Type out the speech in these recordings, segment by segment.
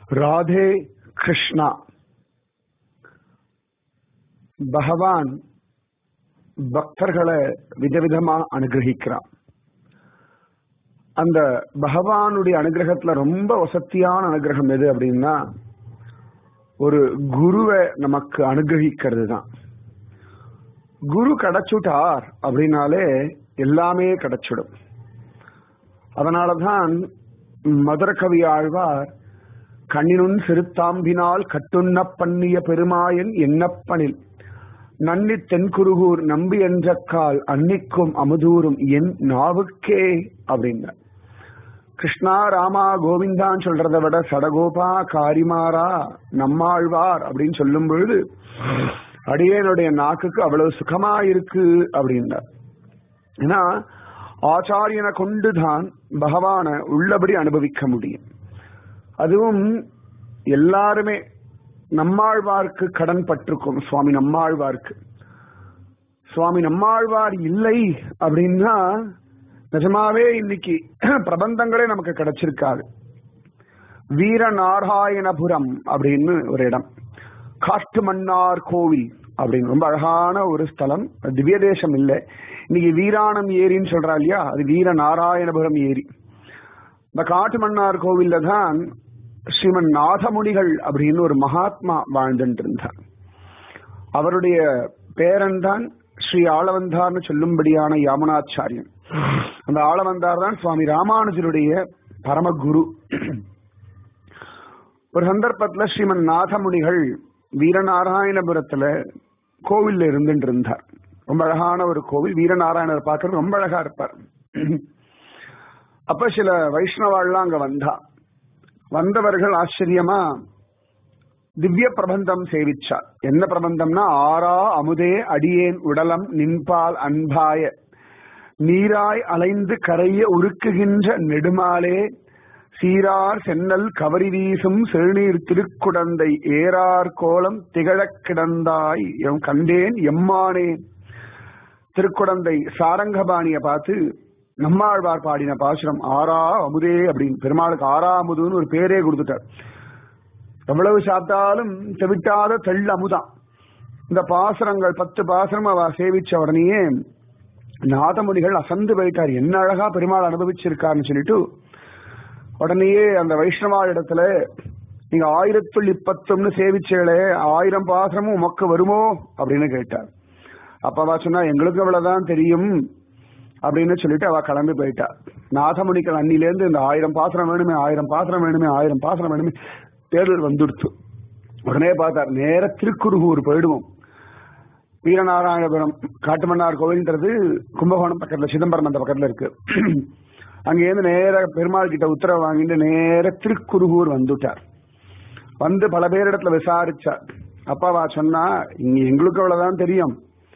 ராதே கிருஷ்ணா பகவான் பக்தர்களை விதவிதமா அனுகிரகிக்கிறான் அந்த பகவானுடைய அனுகிரகத்துல ரொம்ப வசத்தியான அனுகிரகம் எது அப்படின்னா ஒரு குருவை நமக்கு அனுகிரகிக்கிறது தான் குரு கிடைச்சுட்டார் அப்படின்னாலே எல்லாமே கிடைச்சிடும் அதனாலதான் மதுர கவி ஆழ்வார் கண்ணினுன் சிறுத்தாம்பினால் கட்டுண்ண பண்ணிய பெருமாயன் எண்ணப்பனில் நன்னி தென்குருகூர் நம்பி என்ற கால் அன்னிக்கும் அமுதூரும் என் நாவுக்கே அப்படின்னா கிருஷ்ணா ராமா கோவிந்தான் சொல்றதை விட சடகோபா காரிமாரா நம்மாழ்வார் அப்படின்னு சொல்லும் பொழுது அடியனுடைய நாக்குக்கு அவ்வளவு சுகமா இருக்கு அப்படின்னார் ஏன்னா ஆச்சாரியனை கொண்டுதான் பகவான உள்ளபடி அனுபவிக்க முடியும் அதுவும் எல்லாருமே நம்மாழ்வார்க்கு கடன் பட்டிருக்கும் சுவாமி நம்மாழ்வார்க்கு சுவாமி நம்மாழ்வார் இல்லை அப்படின்னா நிஜமாவே இன்னைக்கு பிரபந்தங்களே நமக்கு கிடைச்சிருக்காது வீரநாராயணபுரம் அப்படின்னு ஒரு இடம் காட்டு மன்னார் கோவில் அப்படின்னு ரொம்ப அழகான ஒரு ஸ்தலம் திவ்ய தேசம் இல்லை இன்னைக்கு வீராணம் ஏரின்னு சொல்றா இல்லையா அது வீர நாராயணபுரம் ஏரி இந்த காட்டு மன்னார் கோவில்ல தான் ஸ்ரீமன் நாதமுனிகள் அப்படின்னு ஒரு மகாத்மா வாழ்ந்துட்டு இருந்தார் அவருடைய பேரன் தான் ஸ்ரீ ஆளவந்தார்னு சொல்லும்படியான யாமனாச்சாரியன் அந்த ஆளவந்தார் தான் சுவாமி ராமானுஜருடைய பரமகுரு ஒரு சந்தர்ப்பத்துல ஸ்ரீமன் நாதமுனிகள் வீரநாராயணபுரத்துல கோவில்ல இருந்துட்டு இருந்தார் ரொம்ப அழகான ஒரு கோவில் வீரநாராயணர் பார்க்கறது ரொம்ப அழகா இருப்பார் அப்ப சில வைஷ்ணவாள்லாம் அங்க வந்தா வந்தவர்கள் ஆச்சரியமா திவ்ய பிரபந்தம் சேவிச்சார் என்ன பிரபந்தம்னா ஆரா அமுதே அடியேன் உடலம் நின்பால் அன்பாய நீராய் அலைந்து கரைய உருக்குகின்ற நெடுமாலே சீரார் சென்னல் கவரி வீசும் செழுநீர் திருக்குடந்தை ஏறார் கோலம் திகழக் கிடந்தாய் எம் கண்டேன் எம்மானே திருக்குடந்தை சாரங்கபாணிய பார்த்து நம்மாழ்வார் பாடின பாசுரம் ஆறா அமுதே அப்படின்னு பெருமாளுக்கு ஆறா அமுதுன்னு ஒரு பேரே கொடுத்துட்டார் எவ்வளவு சாப்பிட்டாலும் செவிட்டாத தெள்ள அமுதான் இந்த பாசுரங்கள் பத்து பாசுரம் அவ சேவிச்ச உடனேயே நாதமுனிகள் அசந்து போயிட்டார் என்ன அழகா பெருமாள் அனுபவிச்சிருக்காருன்னு சொல்லிட்டு உடனேயே அந்த வைஷ்ணவா இடத்துல நீங்க ஆயிரத்துள் இப்பத்தும்னு சேவிச்சேளே ஆயிரம் பாசமும் உமக்கு வருமோ அப்படின்னு கேட்டார் அப்பவா சொன்னா எங்களுக்கு அவ்வளவுதான் தெரியும் அப்படின்னு சொல்லிட்டு அவ கிளம்பி போயிட்டா நாதமுனிகள் அன்னிலேருந்து இந்த ஆயிரம் பாசனம் வேணுமே ஆயிரம் பாசனம் வேணுமே ஆயிரம் பாசனம் வேணுமே தேர்தல் வந்துடுத்து உடனே பார்த்தார் நேர திருக்குறுகூர் போயிடுவோம் வீரநாராயணபுரம் காட்டுமன்னார் கோவில்ன்றது கும்பகோணம் பக்கத்துல சிதம்பரம் அந்த பக்கத்துல இருக்கு அங்கேருந்து நேர பெருமாள் கிட்ட உத்தரவு வாங்கிட்டு நேர திருக்குறுகூர் வந்துட்டார் வந்து பல பேரிடத்துல விசாரிச்சார் அப்பாவா சொன்னா இங்க எங்களுக்கு அவ்வளவுதான் தெரியும்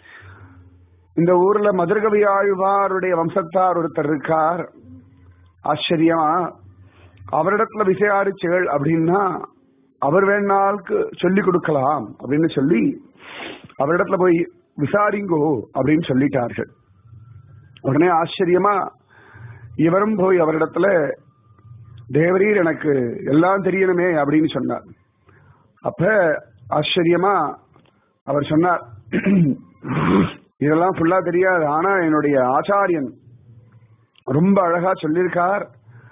இந்த ஊர்ல மதுரகவி ஆழ்வாருடைய வம்சத்தார் ஒருத்தர் இருக்கார் ஆச்சரியமா அவரிடத்துல விசாரிச்சுகள் அப்படின்னா அவர் வேணாளுக்கு சொல்லி கொடுக்கலாம் அப்படின்னு சொல்லி அவரிடத்துல போய் விசாரிங்கோ அப்படின்னு சொல்லிட்டார்கள் உடனே ஆச்சரியமா இவரும் போய் அவரிடத்துல தேவரீர் எனக்கு எல்லாம் தெரியணுமே அப்படின்னு சொன்னார் அப்ப ஆச்சரியமா அவர் சொன்னார் இதெல்லாம் ஃபுல்லா தெரியாது ஆனா என்னுடைய ஆச்சாரியன் ரொம்ப அழகா சொல்லியிருக்கார்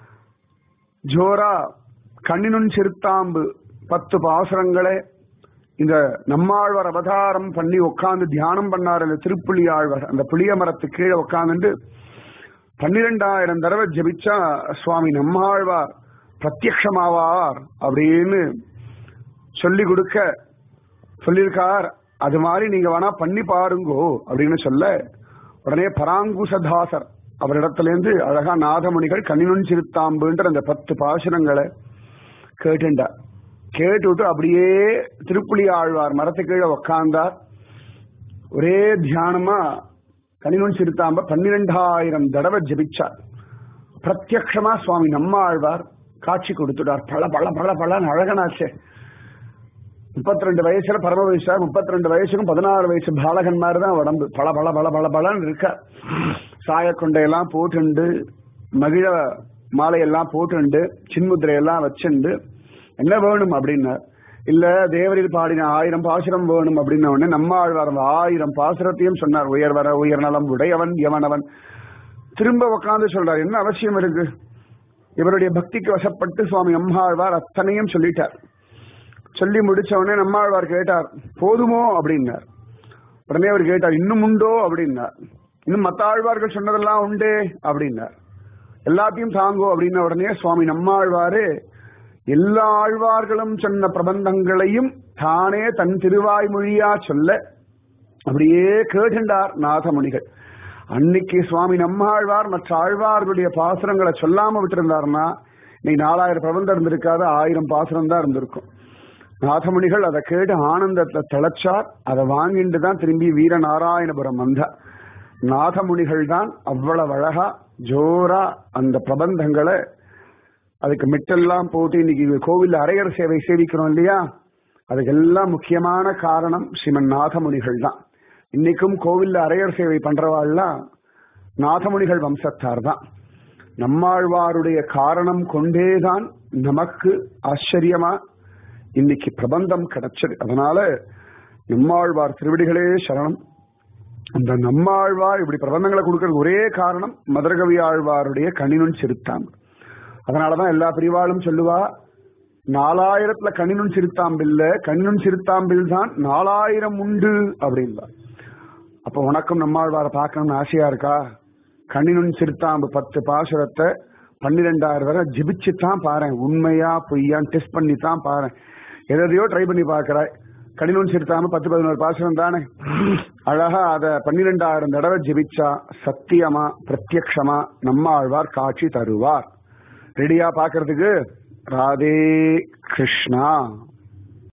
ஜோரா கண்ணினுன் சிறுத்தாம்பு பத்து பாசுரங்களை இந்த நம்மாழ்வார் அவதாரம் பண்ணி உட்கார்ந்து தியானம் பண்ணார் அந்த திருப்புலி ஆழ்வார் அந்த புளிய மரத்து கீழே உட்கார்ந்துட்டு பன்னிரெண்டாயிரம் தடவை ஜபிச்சா சுவாமி நம்மாழ்வார் பிரத்யக்ஷமாவார் அப்படின்னு சொல்லி கொடுக்க சொல்லியிருக்கார் அது மாதிரி நீங்க வேணா பண்ணி பாருங்கோ அப்படின்னு சொல்ல உடனே பராங்குசதாசர் அவரிடத்திலேருந்து அழகா நாதமணிகள் கண்ணினுன் சிறுத்தாம்புன்ற அந்த பத்து பாசனங்களை கேட்டுண்டார் கேட்டுவிட்டு அப்படியே திருப்புலி ஆழ்வார் மரத்து கீழே உக்காந்தார் ஒரே தியானமா கனினுன் சிறுத்தாம்ப பன்னிரெண்டாயிரம் தடவை ஜபிச்சார் பிரத்யக்ஷமா சுவாமி நம்ம ஆழ்வார் காட்சி கொடுத்துட்டார் பல பல பல பலன்னு அழகனாச்சே முப்பத்தி ரெண்டு வயசுல பரம வயசா முப்பத்தி ரெண்டு வயசுக்கும் பதினாறு வயசு பாலகன் மாதிரி தான் உடம்பு பல பல பல பல பலன்னு இருக்க சாயக்கொண்டையெல்லாம் போட்டுண்டு மகிழ மாலையெல்லாம் போட்டுண்டு சின்முத்திரையெல்லாம் வச்சுண்டு என்ன வேணும் அப்படின்னார் இல்ல தேவரில் பாடின ஆயிரம் பாசுரம் வேணும் அப்படின்ன உடனே நம்ம ஆழ்வார் அந்த ஆயிரம் பாசுரத்தையும் சொன்னார் உயர்வர உயர்நலம் உடையவன் எவனவன் திரும்ப உட்காந்து சொல்றார் என்ன அவசியம் இருக்கு இவருடைய பக்திக்கு வசப்பட்டு சுவாமி நம்மாழ்வார் அத்தனையும் சொல்லிட்டார் சொல்லி முடிச்ச உடனே நம்மாழ்வார் கேட்டார் போதுமோ அப்படின்னார் உடனே அவர் கேட்டார் இன்னும் உண்டோ அப்படின்னார் இன்னும் மத்த ஆழ்வார்கள் சொன்னதெல்லாம் உண்டே அப்படின்னார் எல்லாத்தையும் தாங்கோ அப்படின்ன உடனே சுவாமி நம்மாழ்வாரு எல்லா ஆழ்வார்களும் சொன்ன பிரபந்தங்களையும் தானே தன் திருவாய்மொழியா சொல்ல அப்படியே கேட்டுண்டார் நாதமுனிகள் அன்னைக்கு சுவாமி நம்மாழ்வார் மற்ற ஆழ்வார்களுடைய பாசுரங்களை சொல்லாம விட்டிருந்தாருன்னா இன்னைக்கு நாலாயிரம் பிரபந்தம் இருந்திருக்காது ஆயிரம் பாசுரம் தான் இருந்திருக்கும் நாதமுனிகள் அதை கேட்டு ஆனந்தத்தை திளைச்சார் அதை வாங்கிட்டு தான் திரும்பி வீரநாராயணபுரம் வந்தார் நாதமுனிகள் தான் அவ்வளவு அழகா ஜோரா அந்த பிரபந்தங்களை அதுக்கு மிட்டெல்லாம் போட்டு இன்னைக்கு கோவில் அரையர் சேவை சேவிக்கிறோம் இல்லையா அதுக்கெல்லாம் முக்கியமான காரணம் ஸ்ரீமன் நாதமுனிகள் தான் இன்னைக்கும் கோவில்ல அரையர் சேவை பண்றவாள்லாம் நாதமுனிகள் வம்சத்தார் தான் நம்மாழ்வாருடைய காரணம் கொண்டேதான் நமக்கு ஆச்சரியமா இன்னைக்கு பிரபந்தம் கிடைச்சது அதனால நம்மாழ்வார் திருவிடிகளே சரணம் அந்த நம்மாழ்வார் இப்படி பிரபந்தங்களை கொடுக்கறது ஒரே காரணம் மதுரகவி ஆழ்வாருடைய கணினுன் சிறுத்தாங்க அதனாலதான் எல்லா பிரிவாளும் சொல்லுவா நாலாயிரத்துல கணினும் சிறுத்தாம்பில்ல கணினும் சிறுத்தாம்பில் தான் நாலாயிரம் உண்டு அப்படின்பா அப்ப உனக்கும் நம்மாழ்வார பார்க்கணும்னு ஆசையா இருக்கா கண்ணினும் சிறுத்தாம்பு பத்து பாசுரத்தை பன்னிரெண்டாயிரம் வரை ஜிபிச்சு தான் பாரு உண்மையா பொய்யான்னு டெஸ்ட் பண்ணி தான் பாரு எதையோ ட்ரை பண்ணி பாக்குறாய் கணினும் சிறுத்தாம்பு பத்து பதினோரு பாசுரம் தானே அழகா அத பன்னிரெண்டாயிரம் தடவை ஜிபிச்சா சத்தியமா பிரத்யக்ஷமா நம்ம ஆழ்வார் காட்சி தருவார் ரெடியா பாக்குறதுக்கு ராதே கிருஷ்ணா